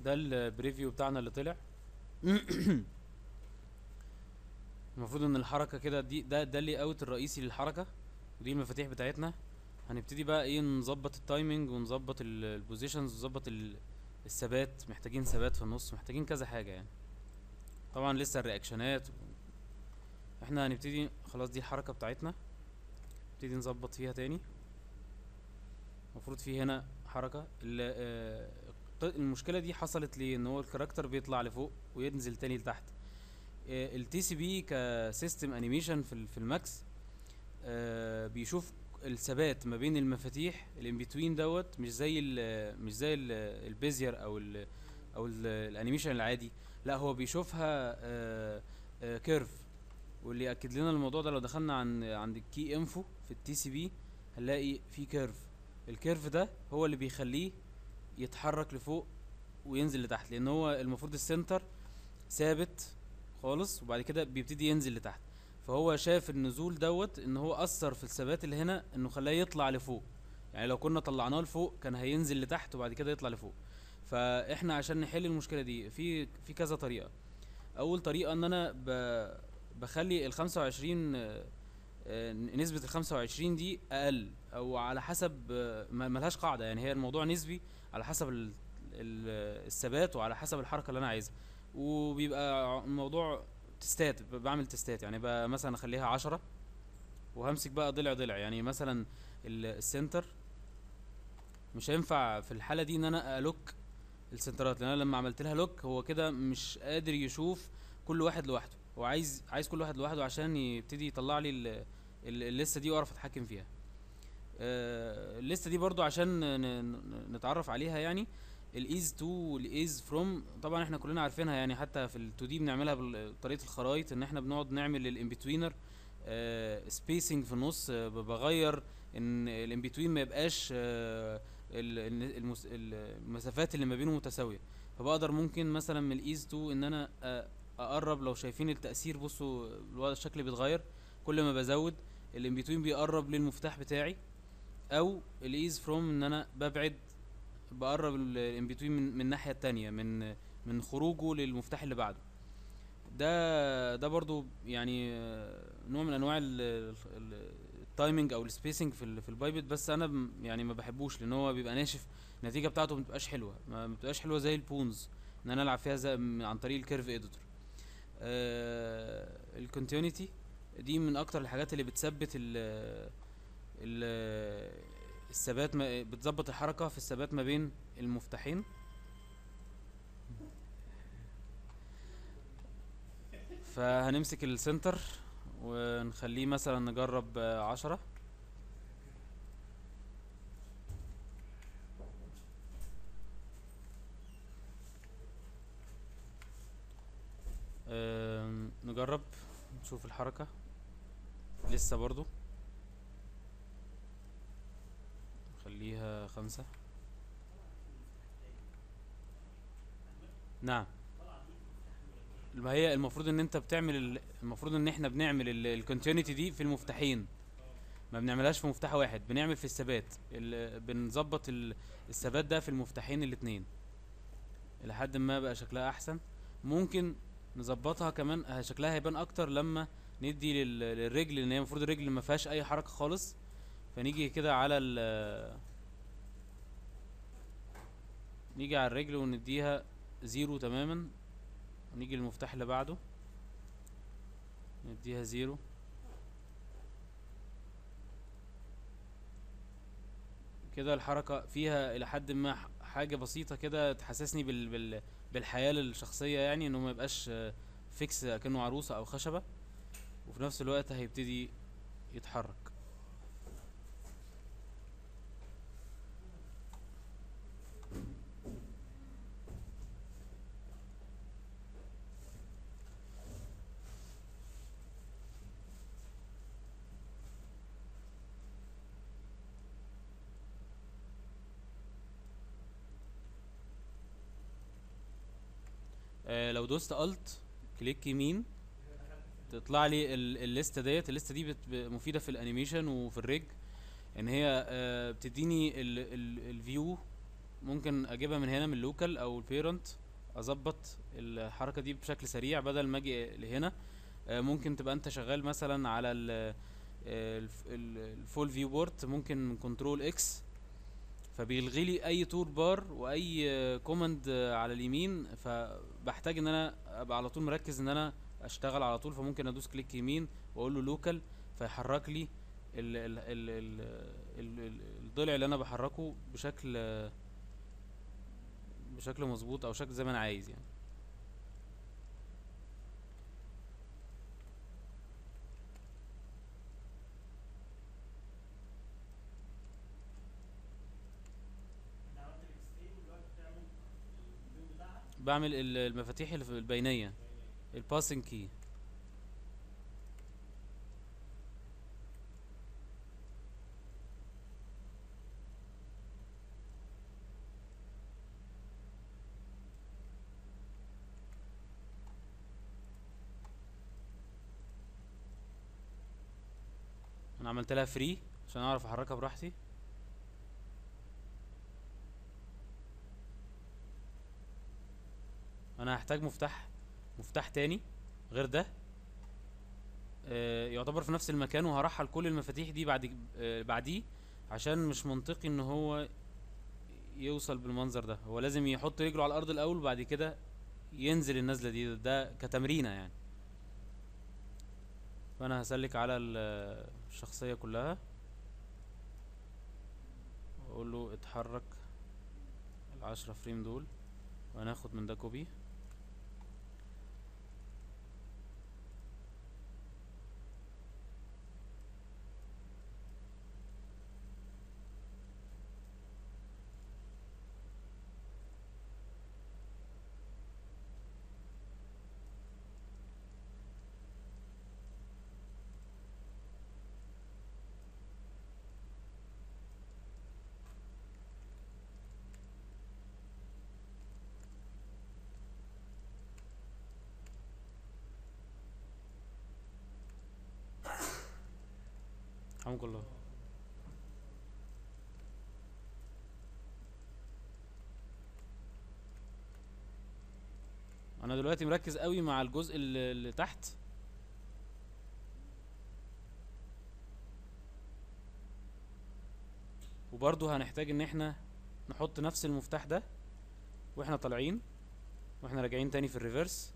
ده البريفيو بتاعنا اللي طلع المفروض ان الحركه كده دي ده ده اللي اوت الرئيسي للحركه ودي المفاتيح بتاعتنا هنبتدي بقى ايه نظبط التايمنج ونظبط البوزيشنز ونظبط ال- الثبات محتاجين ثبات في النص محتاجين كذا حاجه يعني طبعا لسه الرياكشنات احنا هنبتدي خلاص دي الحركه بتاعتنا نبتدي نظبط فيها تاني المفروض في هنا حركه ال- آه، الط- المشكله دي حصلت ليه ان هو الكاركتر بيطلع لفوق وينزل تاني لتحت التي سي بي كسيستم انيميشن في ال- في الماكس آه، بيشوف الثبات ما بين المفاتيح الان بتوين دوت مش زي ال مش زي ال البيزير او ال او ال الانيميشن العادي لا هو بيشوفها كيرف واللي ياكد لنا الموضوع ده لو دخلنا عن عند الكي انفو في التي سي بي هنلاقي في كيرف الكيرف ده هو اللي بيخليه يتحرك لفوق وينزل لتحت لان هو المفروض السنتر ثابت خالص وبعد كده بيبتدي ينزل لتحت فهو شاف النزول دوت ان هو اثر في الثبات اللي هنا انه خلاه يطلع لفوق يعني لو كنا طلعناه لفوق كان هينزل لتحت وبعد كده يطلع لفوق فاحنا عشان نحل المشكله دي في في كذا طريقه اول طريقه ان انا ب بخلي ال 25 آه، آه، نسبة ال 25 دي أقل أو على حسب آه، ما- ملهاش قاعدة يعني هي الموضوع نسبي على حسب ال- ال- الثبات وعلى حسب الحركة اللي أنا عايزها وبيبقى ع- الموضوع تستات ب- بعمل تستات يعني بقى مثلا أخليها عشرة وهمسك بقى ضلع ضلع يعني مثلا ال- السنتر مش هينفع في الحالة دي إن أنا ألوك السنترات لأن أنا لما عملت لها لوك هو كده مش قادر يشوف كل واحد لوحده هو عايز عايز كل واحد لوحده عشان يبتدي يطلع لي ال- ال- الليسته دي واعرف اتحكم فيها آه، الليسته دي برضو عشان ن- ن- نتعرف عليها يعني الايز تو والايز فروم طبعا احنا كلنا عارفينها يعني حتى في ال2 دي بنعملها بطريقه الخرايط ان احنا بنقعد نعمل الان بتوينر سبيسنج في النص آه، ب- بغير ان الان بتوين ما يبقاش آه، ال- ال- المس- المسافات اللي ما بينهم متساويه فبقدر ممكن مثلا من الايز تو ان انا آه، اقرب لو شايفين التاثير بصوا الوضع الشكل بيتغير كل ما بزود الان بتوين بيقرب للمفتاح بتاعي او الايز فروم ان انا ببعد بقرب الان بتوين من من الناحيه التانية من من خروجه للمفتاح اللي بعده ده ده برضو يعني آه، نوع من انواع التايمنج او السبيسنج في ال- في البايبت بس انا م- يعني ما بحبوش لان هو بيبقى ناشف النتيجه بتاعته ما بتبقاش حلوه ما بتبقاش حلوه زي البونز ان انا العب فيها زي م- عن طريق الكيرف اديتور الكونتينيتي دي من اكتر الحاجات اللي بتثبت ال ال الثبات ما- بتظبط الحركه في الثبات ما بين المفتاحين فهنمسك السنتر ونخليه مثلا نجرب آه، عشرة آم، نجرب نشوف الحركة لسه برضو خليها خمسة نعم ما هي المفروض ان انت بتعمل ال- المفروض ان احنا بنعمل الكونتينيتي دي في المفتاحين ما بنعملهاش في مفتاح واحد بنعمل في الثبات ال- بنظبط ال- الثبات ده في المفتاحين الاتنين لحد ما بقى شكلها احسن ممكن نظبطها كمان ه- شكلها هيبان اكتر لما ندي لل- للرجل لان هي المفروض الرجل ما فيهاش اي حركة خالص فنيجي كده على ال نيجي على الرجل ونديها زيرو تماما ونيجي للمفتاح اللي بعده نديها زيرو كده الحركة فيها إلى حد ما ح- حاجة بسيطة كده تحسسني بال بال بالحياة الشخصية يعني إنه ما يبقاش آه، فيكس كأنه عروسة أو خشبة وفي نفس الوقت هيبتدي يتحرك آه لو دوست الت كليك يمين تطلع لي ال- الليسته ديت الليسته دي بت- ب- مفيده في الانيميشن وفي الريج ان هي آه بتديني الفيو ممكن اجيبها من هنا من اللوكال او البيرنت اظبط الحركه دي بشكل سريع بدل ما اجي لهنا آه، ممكن تبقى انت شغال مثلا على ال الفول فيو بورت ممكن من كنترول اكس فبيلغي لي اي تور بار واي كوماند على اليمين فبحتاج ان انا ابقى على طول مركز ان انا اشتغل على طول فممكن ادوس كليك يمين واقول له لوكال فيحرك لي ال ال ال ال ال ال الضلع اللي انا بحركه بشكل بشكل مظبوط او شكل زي ما انا عايز يعني انت عملت الاكستريم دلوقتي بتعمل الفيو بتاعها بعمل ال- المفاتيح اللي في البينية الباسنج كي انا عملت لها فري عشان اعرف احركها براحتي انا هحتاج مفتاح مفتاح تاني غير ده آه، يعتبر في نفس المكان وهرحل كل المفاتيح دي بعد آه، بعديه عشان مش منطقي ان هو يوصل بالمنظر ده هو لازم يحط رجله على الارض الاول وبعد كده ينزل النزله دي ده كتمرينه يعني فانا هسلك على ال- الشخصيه كلها واقول له اتحرك العشرة فريم دول وهناخد من ده كوبي حمد الله انا دلوقتي مركز قوي مع الجزء اللي اللي تحت وبرضو هنحتاج ان احنا نحط نفس المفتاح ده واحنا طالعين واحنا راجعين تاني في الريفرس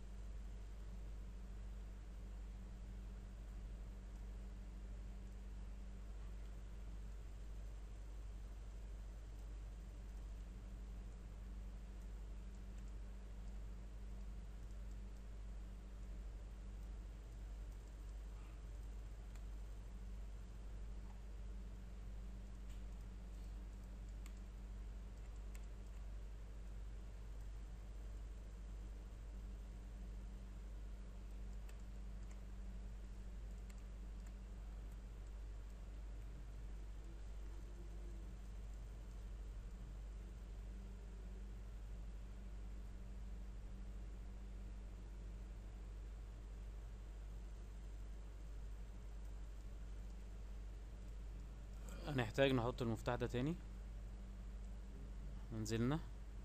هنحتاج نحط المفتاح ده تاني نزلنا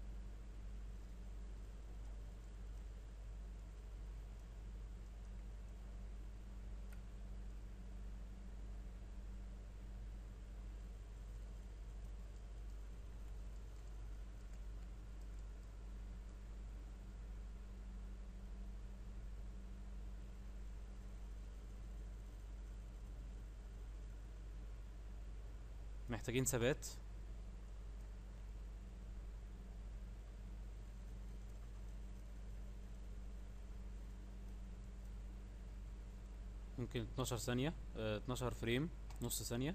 محتاجين ثبات ممكن 12 ثانية اه 12 فريم نص ثانية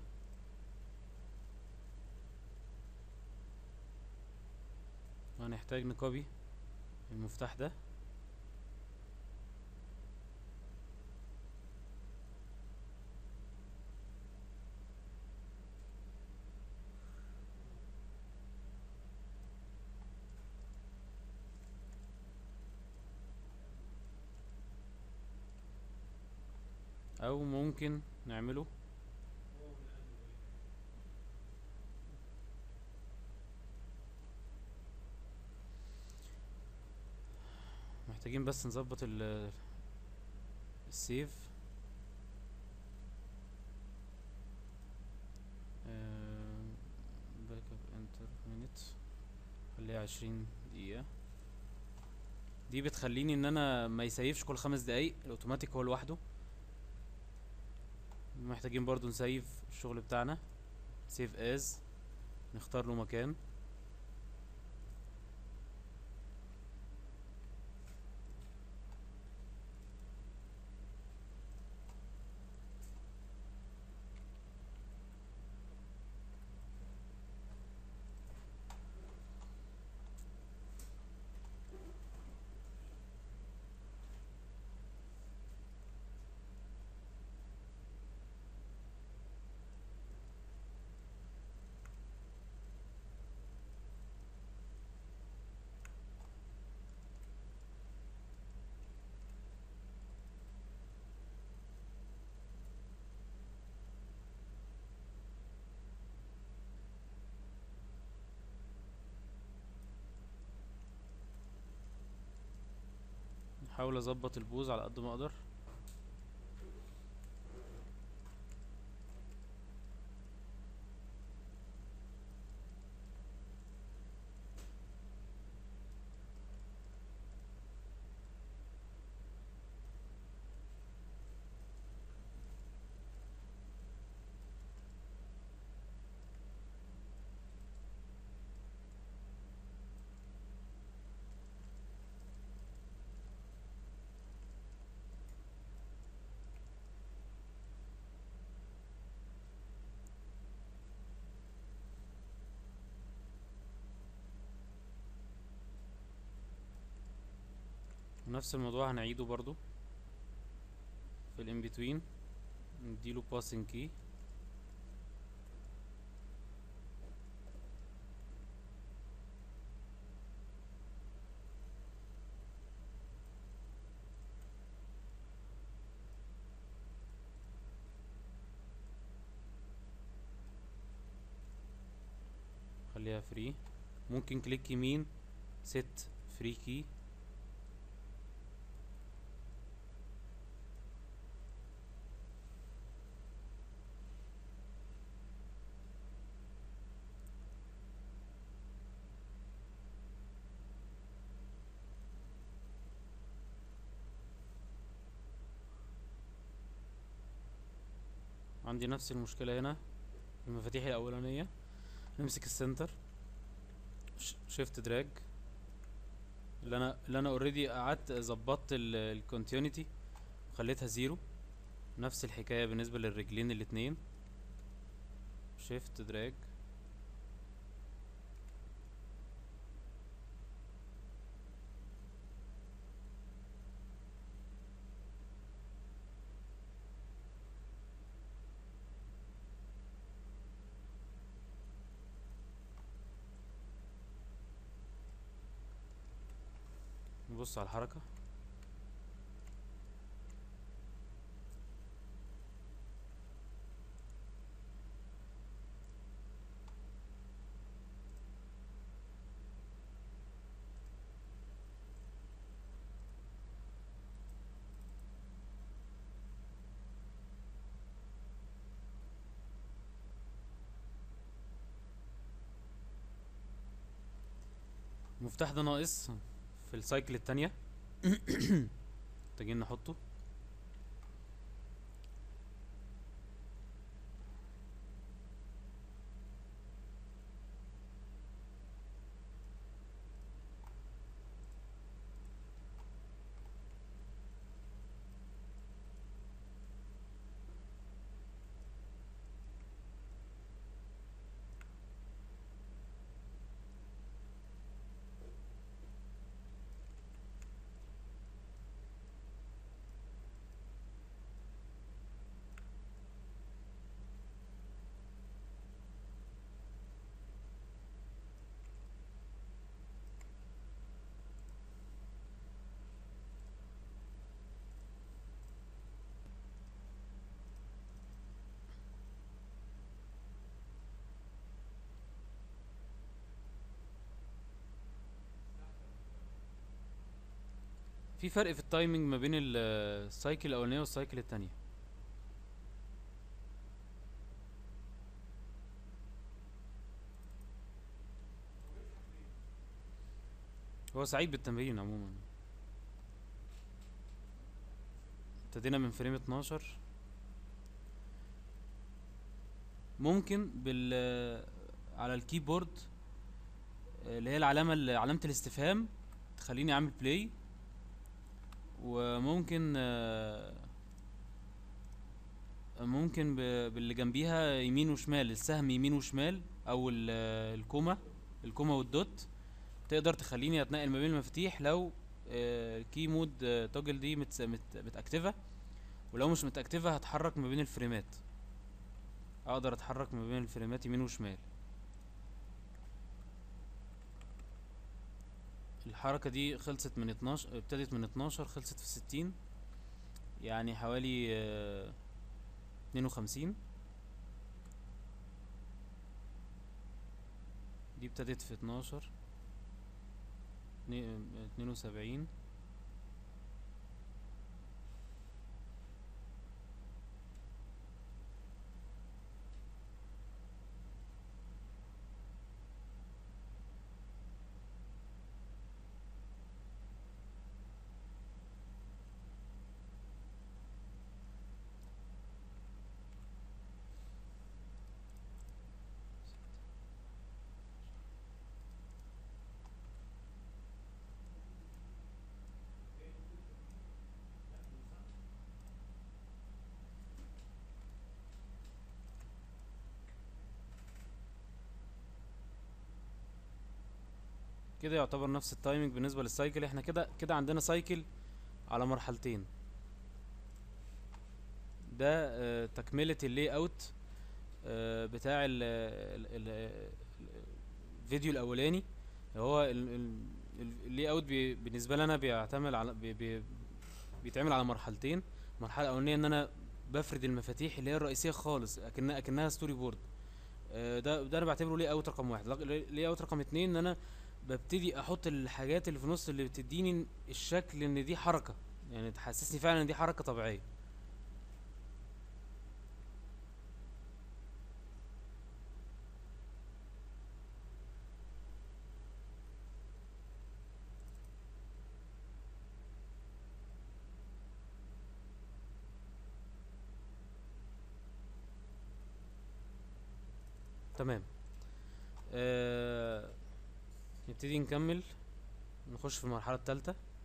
وهنحتاج نكوبي المفتاح ده او ممكن نعمله محتاجين بس نظبط ال السيف باك اب انتر مينيت خليها عشرين دقيقة دي بتخليني ان انا ما يسيفش كل خمس دقايق الاوتوماتيك هو لوحده محتاجين برضو نسيف الشغل بتاعنا سيف از نختار له مكان احاول اظبط البوز على قد ما اقدر نفس الموضوع هنعيده برضو في الان بتوين نديله passing key خليها فري ممكن كليك يمين set free key عندي نفس المشكلة هنا في المفاتيح الأولانية نمسك السنتر شيفت دراج اللي انا اللي انا اوريدي قعدت ظبطت الكونتينيتي وخليتها زيرو نفس الحكاية بالنسبة للرجلين الاتنين شيفت دراج نبص على الحركة المفتاح ده ناقص في السايكل التانية محتاجين نحطه في فرق في التايمنج ما بين ال- السايكل الاولانيه والسايكل التانية هو سعيد بالتمرين عموما ابتدينا من فريم 12 ممكن بال على الكيبورد اللي هي العلامة اللي- علامة الاستفهام تخليني اعمل بلاي وممكن آه، ممكن ب- باللي جنبيها يمين وشمال السهم يمين وشمال او ال- الكوما الكوما والدوت تقدر تخليني اتنقل ما بين المفاتيح لو آه، الكي مود آه، توجل دي مت مت متاكتفه ولو مش متاكتفه هتحرك ما بين الفريمات اقدر اتحرك ما بين الفريمات يمين وشمال الحركة دي خلصت من 12 ابتدت من 12 خلصت في 60 يعني حوالي آه، 52 دي ابتدت في 12 اتنين- آه، 72 كده يعتبر نفس التايمنج بالنسبة للسايكل احنا كده كده عندنا سايكل على مرحلتين ده آه، تكملة اللي اوت آه، بتاع ال- ال- ال- الفيديو الاولاني هو اللي اوت بالنسبة لنا بيعتمد على بي بي بيتعمل على مرحلتين المرحلة الاولانية ان انا بفرد المفاتيح اللي هي الرئيسية خالص اكنها اكنها ستوري بورد آه، ده ده انا بعتبره ليه اوت رقم واحد ليه اوت رقم اتنين ان انا ببتدي احط الحاجات اللي في النص اللي بتديني الشكل ان دي حركة يعني تحسسني فعلا ان دي حركة طبيعية تمام آه نبتدي نكمل نخش في المرحلة التالتة